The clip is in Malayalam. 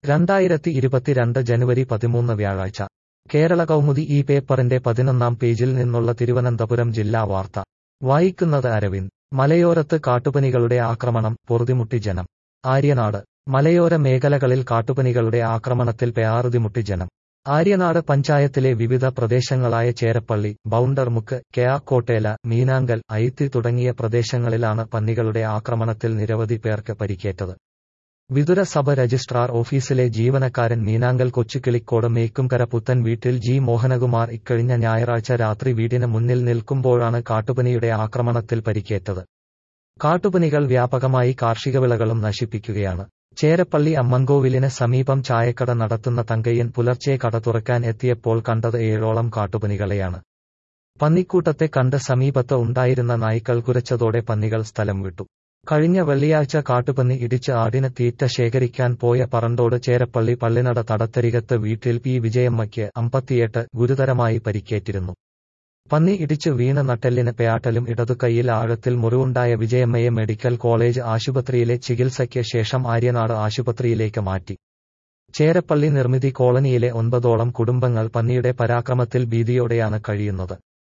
രണ്ടായിരത്തി ഇരുപത്തിരണ്ട് ജനുവരി പതിമൂന്ന് വ്യാഴാഴ്ച കേരള കൗമുദി ഈ പേപ്പറിന്റെ പതിനൊന്നാം പേജിൽ നിന്നുള്ള തിരുവനന്തപുരം ജില്ലാ വാർത്ത വായിക്കുന്നത് അരവിന്ദ് മലയോരത്ത് കാട്ടുപനികളുടെ ആക്രമണം പൊറുതിമുട്ടി ജനം ആര്യനാട് മലയോര മേഖലകളിൽ കാട്ടുപനികളുടെ ആക്രമണത്തിൽ പെയാറുതിമുട്ടി ജനം ആര്യനാട് പഞ്ചായത്തിലെ വിവിധ പ്രദേശങ്ങളായ ചേരപ്പള്ളി ബൗണ്ടർമുക്ക് കെയാക്കോട്ടേല മീനാങ്കൽ ഐത്തി തുടങ്ങിയ പ്രദേശങ്ങളിലാണ് പന്നികളുടെ ആക്രമണത്തിൽ നിരവധി പേർക്ക് പരിക്കേറ്റത് വിതുര സഭ രജിസ്ട്രാർ ഓഫീസിലെ ജീവനക്കാരൻ മീനാങ്കൽ കൊച്ചുകിളിക്കോട് മേക്കുംകര പുത്തൻ വീട്ടിൽ ജി മോഹനകുമാർ ഇക്കഴിഞ്ഞ ഞായറാഴ്ച രാത്രി വീടിന് മുന്നിൽ നിൽക്കുമ്പോഴാണ് കാട്ടുപനിയുടെ ആക്രമണത്തിൽ പരിക്കേറ്റത് കാട്ടുപനികൾ വ്യാപകമായി കാർഷിക വിളകളും നശിപ്പിക്കുകയാണ് ചേരപ്പള്ളി അമ്മൻകോവിലിന് സമീപം ചായക്കട നടത്തുന്ന തങ്കയ്യൻ പുലർച്ചെ കട തുറക്കാൻ എത്തിയപ്പോൾ കണ്ടത് ഏഴോളം കാട്ടുപനികളെയാണ് പന്നിക്കൂട്ടത്തെ കണ്ട് സമീപത്ത് ഉണ്ടായിരുന്ന നായ്ക്കൾ കുരച്ചതോടെ പന്നികൾ സ്ഥലം വിട്ടു കഴിഞ്ഞ വെള്ളിയാഴ്ച കാട്ടുപന്നി ഇടിച്ച് ആടിന് തീറ്റ ശേഖരിക്കാൻ പോയ പറണ്ടോട് ചേരപ്പള്ളി പള്ളിനട തടത്തരികത്ത് വീട്ടിൽ പി വിജയമ്മയ്ക്ക് അമ്പത്തിയെട്ട് ഗുരുതരമായി പരിക്കേറ്റിരുന്നു പന്നി ഇടിച്ചു വീണ് നട്ടെല്ലിന് പേയാട്ടലും ഇടതുകൈയിൽ ആഴത്തിൽ മുറിവുണ്ടായ വിജയമ്മയെ മെഡിക്കൽ കോളേജ് ആശുപത്രിയിലെ ചികിത്സയ്ക്ക് ശേഷം ആര്യനാട് ആശുപത്രിയിലേക്ക് മാറ്റി ചേരപ്പള്ളി നിർമ്മിതി കോളനിയിലെ ഒൻപതോളം കുടുംബങ്ങൾ പന്നിയുടെ പരാക്രമത്തിൽ ഭീതിയോടെയാണ് കഴിയുന്നത്